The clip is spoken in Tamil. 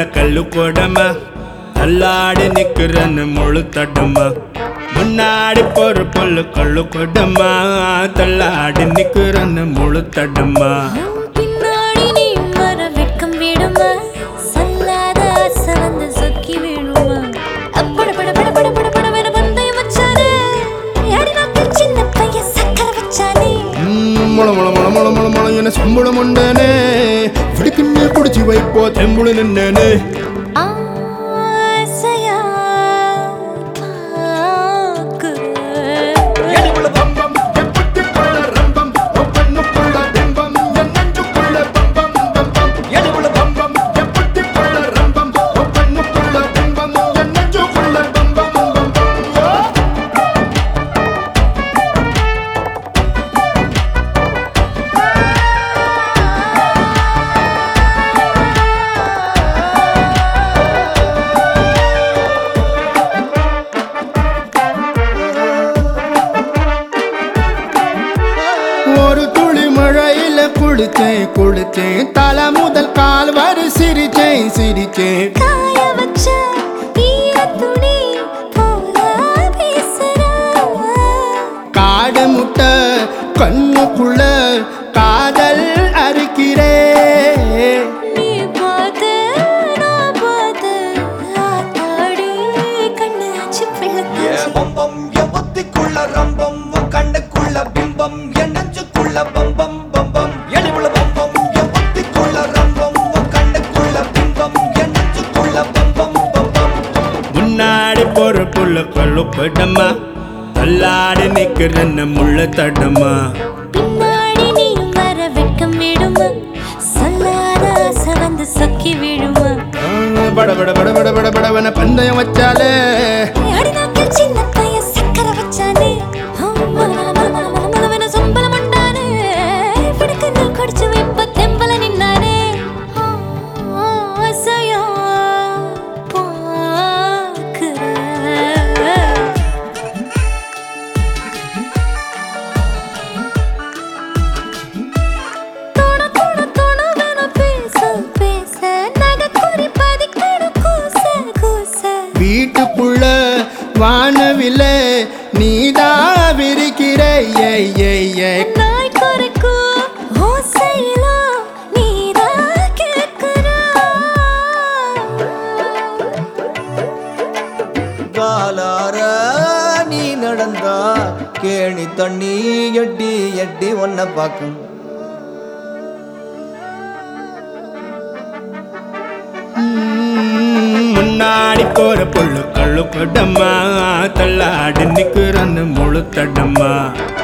கல்லு கொடமா தள்ளாடி நிக்கிறன்னு முழு தடமா முன்னாடி போற பொல்லு கல்லு கொடமா தள்ளாடி நிக்கிறன்னு முழு தடமா பின்னாடி நீ வர வெட்கம் விடுமா சொல்லாத ஆசை வந்து சொக்கி விடுமா அப்பட பட பட பட பட பட வேற பந்தயம் வச்சானே ஏடி நாக்கில் சின்ன பையன் சக்கரை வச்சானே முள முள முள முள முள முள என சம்பளம் உண்டனே பிடிக்குன்னு குடிச்சு வைப்போ தெம்புளு நின்னே ஆசையா பார்க்கிறேன். எடிபுல பம்பம் எப்புட்டிக்குள்ள ரம்பம் ஒவ்வொன்னுக்குள்ள பிம்பம் என் நெஞ்சுக்குள்ள பம்பம் பம்பம் எடிபுல பம்பம் எப்புட்டிக்குள்ள ரம்பம் ஒவ்வொன்னுக்குள்ள பிம்பம் என் நெஞ்சுக்குள்ள பம்பம் பம்பம் ஓ ஒரு துளி மழையில குளிச்சேன் குளிச்சேன் தலை முதல் கால் வரை சிரிச்சேன் சிரிச்சேன் காய வச்ச ஈரத்துணி போல பேசுறா. காடு முட்டை கண்ணுக்குள்ள காதல் அறுக்கிறே நீ பார்த்து, நான் பார்த்து, ஆத்தாடி, கண்ணு ஆச்சு பிள்ளைக்காச்சு. என் பம்பம் என் புத்திக்குள்ள ரம்பம் உன் கண்ணுக்குள்ள பிம்பம் என் நெஞ்சுக்குள்ள பம்பம் பம்பம் எடிவுல பம்பம் என் புத்திக்குள்ள ரம்பம் உன் கண்ணுக்குள்ள பிம்பம் என் நெஞ்சுக்குள்ள பம்பம் பம்பம் முன்னாடி போற புள்ள கல்லு கொடமா தள்ளாடி நிக்கிறன்னு முள்ள தடமா பின்னாடி நீயும் வர வெட்கம் விடுமா சொல்லாத ஆசை வந்து சொக்கி விடுமா பட பட பட பட பட படவன பந்தயம் வச்சாலே அடி நாக்கில் சின்ன பையன் சக்கரை வச்சானே மல மல மல மல மல மலவென சொம்பலம் உண்டானே பிடிக்கன்னு குடிச்சு வைப்ப தெம்பல நின்னானே ஆசையா பார்க்கிறேன் தொட தொட தொடவென பேச பேச நகைக்குறி பதிக்கணும் கூச கூச வீட்டுக்குள்ள வானவில்ல நீதா விரிக்கிற ஏய் ஏய் ஏய் நாய் குறைக்கும் ஓசையிலோ நீதான் கேட்கிறா. காலார நீ நடந்தா கேணி தண்ணி எட்டி எட்டி ஒன்ன பாக்கும் ம், முன்னாடி போற புல்லு கல்லு கொடமா தள்ளாடி நிக்கிறன்னு முழு தடமா